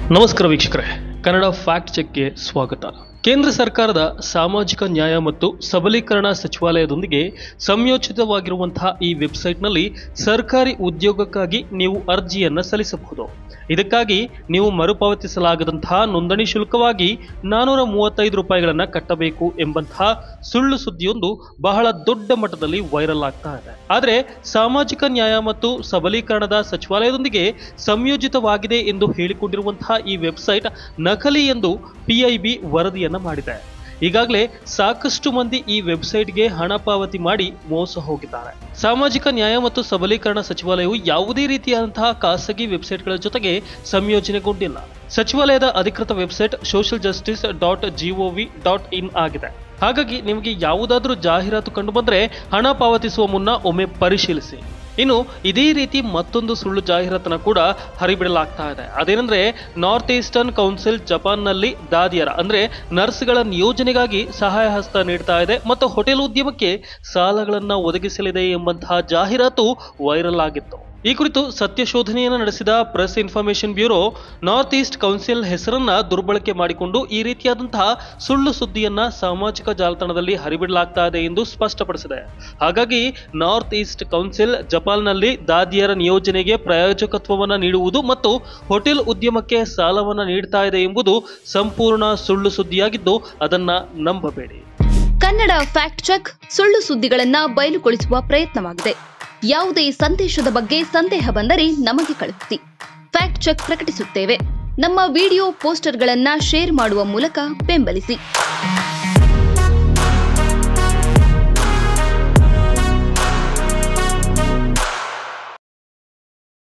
ನಮಸ್ಕಾರ ವೀಕ್ಷಕರೇ ಕನ್ನಡ ಫ್ಯಾಕ್ಟ್ ಚೆಕ್ಗೆ ಸ್ವಾಗತ ಕೇಂದ್ರ ಸರ್ಕಾರದ ಸಾಮಾಜಿಕ ನ್ಯಾಯ ಮತ್ತು ಸಬಲೀಕರಣ ಸಚಿವಾಲಯದೊಂದಿಗೆ ಸಂಯೋಜಿತವಾಗಿರುವಂತಹ ಈ ವೆಬ್ಸೈಟ್ನಲ್ಲಿ ಸರ್ಕಾರಿ ಉದ್ಯೋಗಕ್ಕಾಗಿ ನೀವು ಅರ್ಜಿಯನ್ನು ಸಲ್ಲಿಸಬಹುದು ಇದಕ್ಕಾಗಿ ನೀವು ಮರುಪಾವತಿಸಲಾಗದಂತಹ ನೋಂದಣಿ ಶುಲ್ಕವಾಗಿ ನಾನೂರ ಮೂವತ್ತೈದು ರೂಪಾಯಿಗಳನ್ನು ಕಟ್ಟಬೇಕು ಎಂಬಂತಹ ಸುಳ್ಳು ಸುದ್ದಿಯೊಂದು ಬಹಳ ದೊಡ್ಡ ಮಟ್ಟದಲ್ಲಿ ವೈರಲ್ ಆಗ್ತಾ ಇದೆ ಆದರೆ ಸಾಮಾಜಿಕ ನ್ಯಾಯ ಮತ್ತು ಸಬಲೀಕರಣದ ಸಚಿವಾಲಯದೊಂದಿಗೆ ಸಂಯೋಜಿತವಾಗಿದೆ ಎಂದು ಹೇಳಿಕೊಂಡಿರುವಂತಹ ಈ ವೆಬ್ಸೈಟ್ ನಕಲಿ ಎಂದು ಪಿಐಬಿ ವರದಿಯನ್ನ ಮಾಡಿದೆ ಈಗಾಗಲೇ ಸಾಕಷ್ಟು ಮಂದಿ ಈ ವೆಬ್ಸೈಟ್ಗೆ ಹಣ ಪಾವತಿ ಮಾಡಿ ಮೋಸ ಹೋಗಿದ್ದಾರೆ ಸಾಮಾಜಿಕ ನ್ಯಾಯ ಮತ್ತು ಸಬಲೀಕರಣ ಸಚಿವಾಲಯವು ಯಾವುದೇ ರೀತಿಯಾದಂತಹ ಖಾಸಗಿ ವೆಬ್ಸೈಟ್ಗಳ ಜೊತೆಗೆ ಸಂಯೋಜನೆಗೊಂಡಿಲ್ಲ ಸಚಿವಾಲಯದ ಅಧಿಕೃತ website social justice dot gov dot in ಆಗಿದೆ ಹಾಗಾಗಿ ನಿಮಗೆ ಯಾವುದಾದ್ರೂ ಜಾಹೀರಾತು ಕಂಡು ಬಂದರೆ ಹಣ ಪಾವತಿಸುವ ಮುನ್ನ ಒಮ್ಮೆ ಪರಿಶೀಲಿಸಿ ಇನ್ನು ಇದೇ ರೀತಿ ಮತ್ತೊಂದು ಸುಳ್ಳು ಜಾಹೀರಾತನ್ನ ಕೂಡ ಹರಿಬಿಡಲಾಗ್ತಾ ಇದೆ ಅದೇನೆಂದ್ರೆ ನಾರ್ತ್ ಈಸ್ಟರ್ನ್ ಕೌನ್ಸಿಲ್ ಜಪಾನ್ನಲ್ಲಿ ದಾದಿಯರ ಅಂದ್ರೆ ನರ್ಸ್ಗಳ ನಿಯೋಜನೆಗಾಗಿ ಸಹಾಯ ಹಸ್ತ ನೀಡ್ತಾ ಇದೆ ಮತ್ತು ಹೋಟೆಲ್ ಉದ್ಯಮಕ್ಕೆ ಸಾಲಗಳನ್ನ ಒದಗಿಸಲಿದೆ ಎಂಬಂತಹ ಜಾಹೀರಾತು ವೈರಲ್ ಆಗಿತ್ತು ಈ ಕುರಿತು ಸತ್ಯಶೋಧನೆಯನ್ನು ನಡೆಸಿದ press information bureau north east council ಹೆಸರನ್ನ ದುರ್ಬಳಕೆ ಮಾಡಿಕೊಂಡು ಈ ರೀತಿಯಾದಂತಹ ಸುಳ್ಳು ಸುದ್ದಿಯನ್ನ ಸಾಮಾಜಿಕ ಜಾಲತಾಣದಲ್ಲಿ ಹರಿಬಿಡಲಾಗ್ತಾ ಇದೆ ಎಂದು ಸ್ಪಷ್ಟಪಡಿಸಿದೆ ಹಾಗಾಗಿ ನಾರ್ತ್ ಈಸ್ಟ್ ಕೌನ್ಸಿಲ್ ಜಪಾನ್ನಲ್ಲಿ ದಾದಿಯರ ನಿಯೋಜನೆಗೆ ಪ್ರಾಯೋಜಕತ್ವವನ್ನು ನೀಡುವುದು ಮತ್ತು ಹೋಟೆಲ್ ಉದ್ಯಮಕ್ಕೆ ಸಾಲವನ್ನು ನೀಡ್ತಾ ಇದೆ ಎಂಬುದು ಸಂಪೂರ್ಣ ಸುಳ್ಳು ಸುದ್ದಿಯಾಗಿದ್ದು ಅದನ್ನ ನಂಬಬೇಡಿ ಕನ್ನಡ ಫ್ಯಾಕ್ಟ್ ಚೆಕ್ ಸುಳ್ಳು ಸುದ್ದಿಗಳನ್ನ ಬಯಲುಗೊಳಿಸುವ ಪ್ರಯತ್ನವಾಗಿದೆ ಯಾವುದೇ ಸಂದೇಶದ ಬಗ್ಗೆ ಸಂದೇಹ ಬಂದರೆ ನಮಗೆ ಕಳುಹಿಸಿ ಫ್ಯಾಕ್ಟ್ ಚೆಕ್ ಪ್ರಕಟಿಸುತ್ತೇವೆ ನಮ್ಮ ವಿಡಿಯೋ ಪೋಸ್ಟರ್ಗಳನ್ನ ಶೇರ್ ಮಾಡುವ ಮೂಲಕ ಬೆಂಬಲಿಸಿ